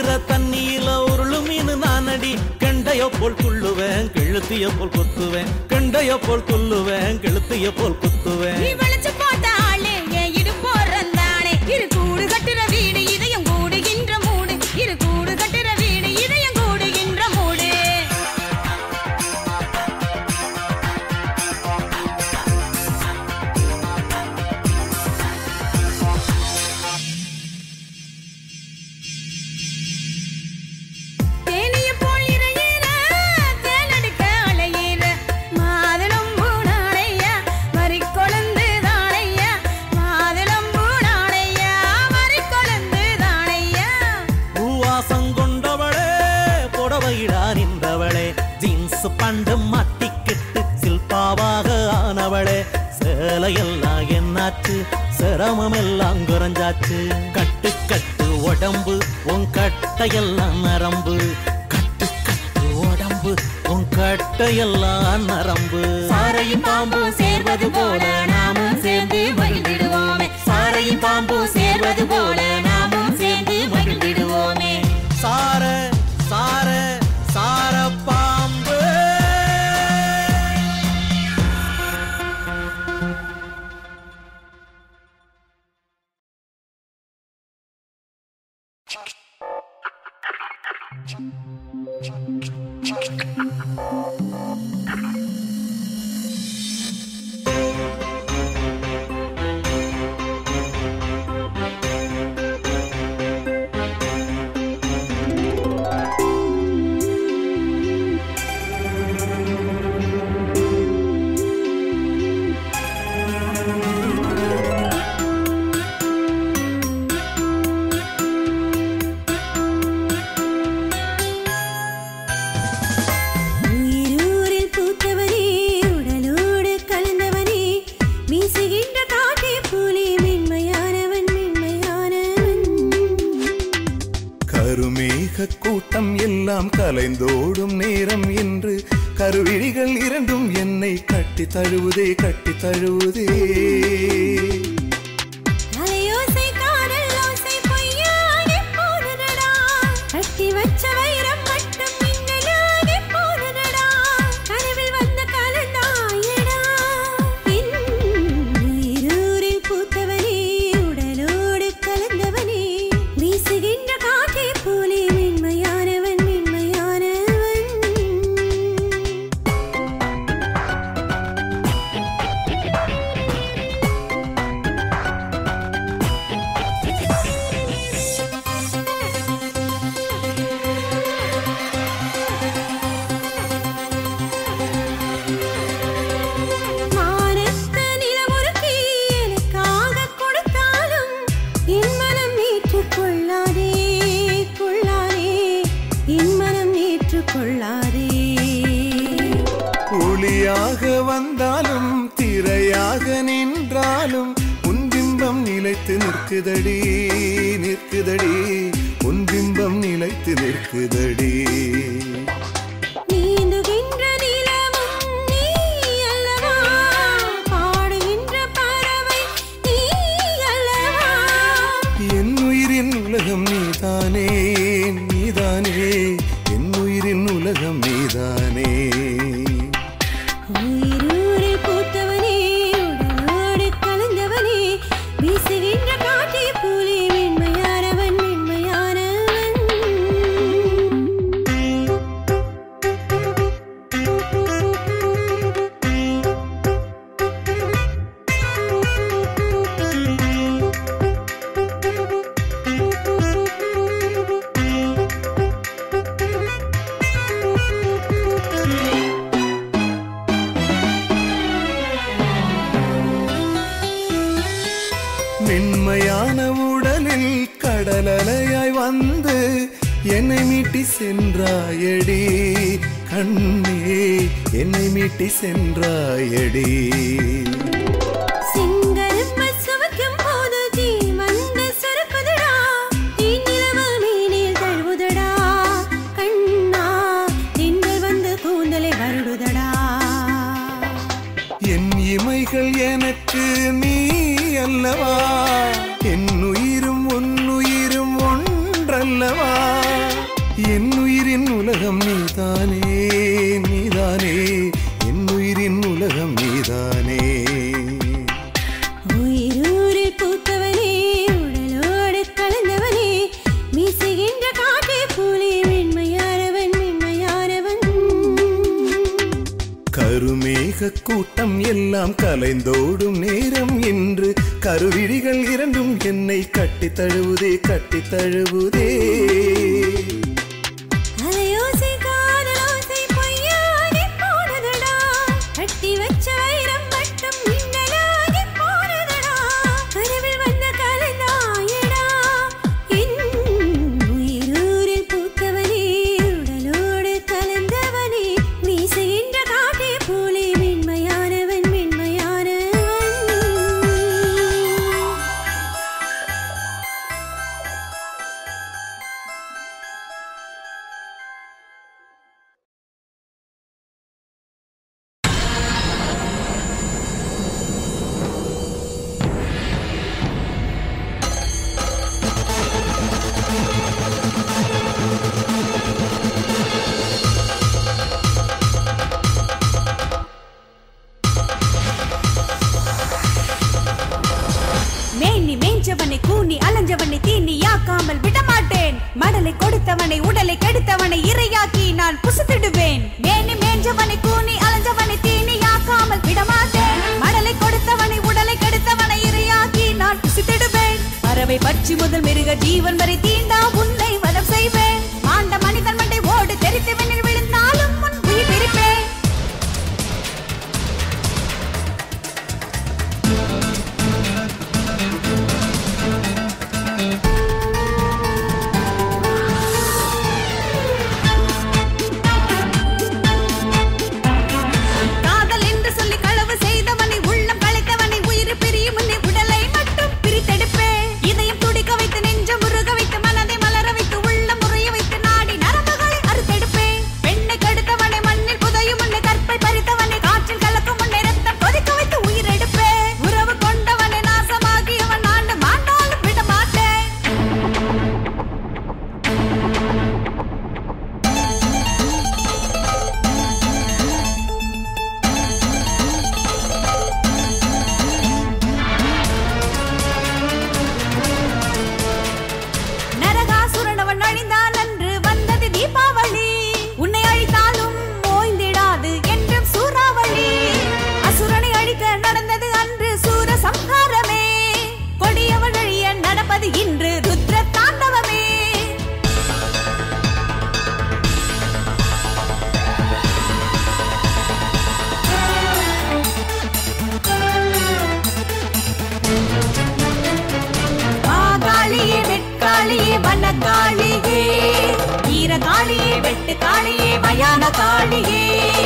ஓடுற தண்ணியில உருளு மீன் நானடி கண்டைய போல் துள்ளுவேன் கெழுத்திய போல் குத்துவேன் கண்டைய போல் துள்ளுவேன் கெழுத்திய போல் குத்துவேன் நீ வளைச்சு போட்ட ஆளே என் இடு போறந்தானே இரு கூடு கட்டுற வீடு இதயம் கூடுகின்ற மூடு இரு கூடு கட்டுற வீடு இதயம் கூடுகின்ற மூடு தேனிய போல் இறையிற தேனெடுக்க அலையிற மாதுளம்பூ நாளையா வரிக் கொழுந்து தானையா மாதுளம்பூ நாளையா வரிக் கொழுந்து தானையா பூவாசம் கொண்டவளே புடவையிடா நின்றவளே ஜீன்ஸ் பண்டு மாட்டிக்கிட்டு சில்பாவாக ஆனவளே சேலையெல்லாம் என்னாச்சு சிரமம் எல்லாம் குறைஞ்சாச்சு கட்டு கட்டு உடம்பு உன் கட்டையெல்லாம் நரம்பு கட்டு கட்டு உடம்பு உன் கட்டையெல்லாம் நரம்பு சாரையும் பாம்பும் சேர்வது போல நாமும் சேர்ந்து மகிழ்ந்திடுவோமே சாரையும் பாம்பும் சேர்வது போல நாமும் சேர்ந்து மகிழ்ந்திடுவோமே சார சார சார பாம்பு உயிரூரில் பூத்தவனே உடலோடு கலந்தவனே வீசுகின்ற காற்றே போலே மென்மையானவன் மென்மையானவன் கருமேக கூட்டம் எல்லாம் கலைந்தோடும் நேரம் என்று கருவிழிகள் இரண்டும் என்னை கட்டி தழுவுதே கட்டி தழுவுதே அலையோசை காதல் ஓசை பொய்யாகி போனதடா கட்டி வச்ச வைரம் மட்டும் மின்னலாகி போனதடா கனவில் வந்து கலந்தாயடா என் உயிரூரில் பூத்தவனே உடலோடு கலந்தவனே வீசுகின்ற காற்றே போலே மென்மையானவன் மென்மையானவன் வானத்து நிலவொருத்தி எனக்காக கொடுத்தாலும் என் மனம் ஏற்றுக்கொள்ளாதே கொள்ளாதே என் மனம் ஏற்றுக்கொள்ளாதே ஒளியாக வந்தாலும் திரையாக நின்றாலும் உன் பிம்பம் நிலைத்து நிற்குதடி நிற்குதடி உன் பிம்பம் நிலைத்து நிற்குதடி நீந்துகின்ற நிலவும் நீ அல்லவா பாடுகின்ற பறவை நீ அல்லவா என் உயிரின் உலகம் நீதானே நீதானே என் உயிரின் உலகம் நீதானே உயிரூரில் பூத்தவனே உடலோடு கலந்தவனே வீசுகின்ற காற்றே போலே மென்மையானவன் மென்மையானவன் மென்மையான உடலில் கடலலையாய் வந்து என்னை மீட்டி சென்றாயடி கண்ணே என்னை மீட்டி சென்றாயடி சிங்கரும்பு சுவைக்கும் போது தீ வந்து சுரக்குதடா தீ நிலவு மீனில் தழுவுதடா கண்ணா திங்கள் வந்து கூந்தலை வருடுதடா என் இமைகள் எனக்கு நீ அல்லவா என் உயிரும் உன்னுயிரும் ஒன்றல்லவா என் உயிரின் உலகம் நீதானே நீதானே என் உயிரின் உலகம் நீதானே உயிரூரில் பூத்தவனே உடலோடு கலந்தவனே வீசுகின்ற காட்டே புலி மென்மையானவன் மென்மையானவன் கருமேக கூட்டம் எல்லாம் கலைந்தோடும் நேரம் என்று கருவிழிகள் இரண்டும் என்னை கட்டி தழுவுதே கட்டி தழுவுதே அலையோசை காதலோசை பொய்யாகி போனதடா கட்டி வச்ச வைரம் மட்டும் மின்னலாகி போனதடா கனவில் வந்த கலைந்தாயடா என் உயிரூரில் பூத்தவனே உடலோடு கலந்தவனே வீசுகின்ற காட்டே போலே மென்மையானவன் மென்மையானவன் மேனி மேஞ்சவனை கூனி அலைஞ்சவனை தீனி யாக்காமல் விடமாட்டேன் மடலை கொடுத்தவனை உடலை கெடுத்தவனை இரையாக்கி நான் புசுத்திடுவேன் மேனி மேஞ்சவனை கூனி அலைஞ்சவனை தீனி யாக்காமல் விடமாட்டேன் மடலை கொடுத்தவனை உடலை கெடுத்தவனை இரையாக்கி நான் புசித்திடுவேன் பறவை பட்சி முதல் மிருக ஜீவன் வரை தீண்டா உன்னை வதம் செய்வேன் ஆண்ட மனிதன் மண்டை ஓடு தெரித்து வெண்ணில் விழுந்தாலும் உன் உயிர் பிரிப்பேன் காதல் என்று சொல்லி களவு செய்தவனை உள்ளம் கலைத்தவனை உயிர் பிரியும் முன்னே உடலை மட்டும் பிரித்தெடுப்பேன் இதயம் துடிக்க வைத்து நெஞ்சம் உருக வைத்து மனதை மலர வைத்து உள்ளம் முறைய வைத்து நாடி நரம்புகளை அறுத்தெடுப்பேன் பெண்ணை கெடுத்தவனை மண்ணில் புதையும் முன்னே கற்பை பறித்தவனை காற்றில் கலக்கும் முன்னே ரத்தம் கொதிக்க வைத்து உயிரெடுப்பேன் உறவு கொண்டவனை நாசமாகியவன் ஆண்டு மாண்டாலும் விட மாட்டேன் நரகாசுரனவன் அழிந்தான் அன்று வந்தது தீபாவளி உன்னை அழித்தாலும் ஓய்ந்திடாது என்றும் சூறாவளி அசுரனை அழிக்க நடந்தது அன்று சூர சம்ஹாரமே கொடியவன் அழிய நடப்பது இன்று ருத்ர தாண்டவமே காளியே வெட்காளியே வனக்காளியே ஈரகாளியே வெட்டுக்காளியே மயான காளியே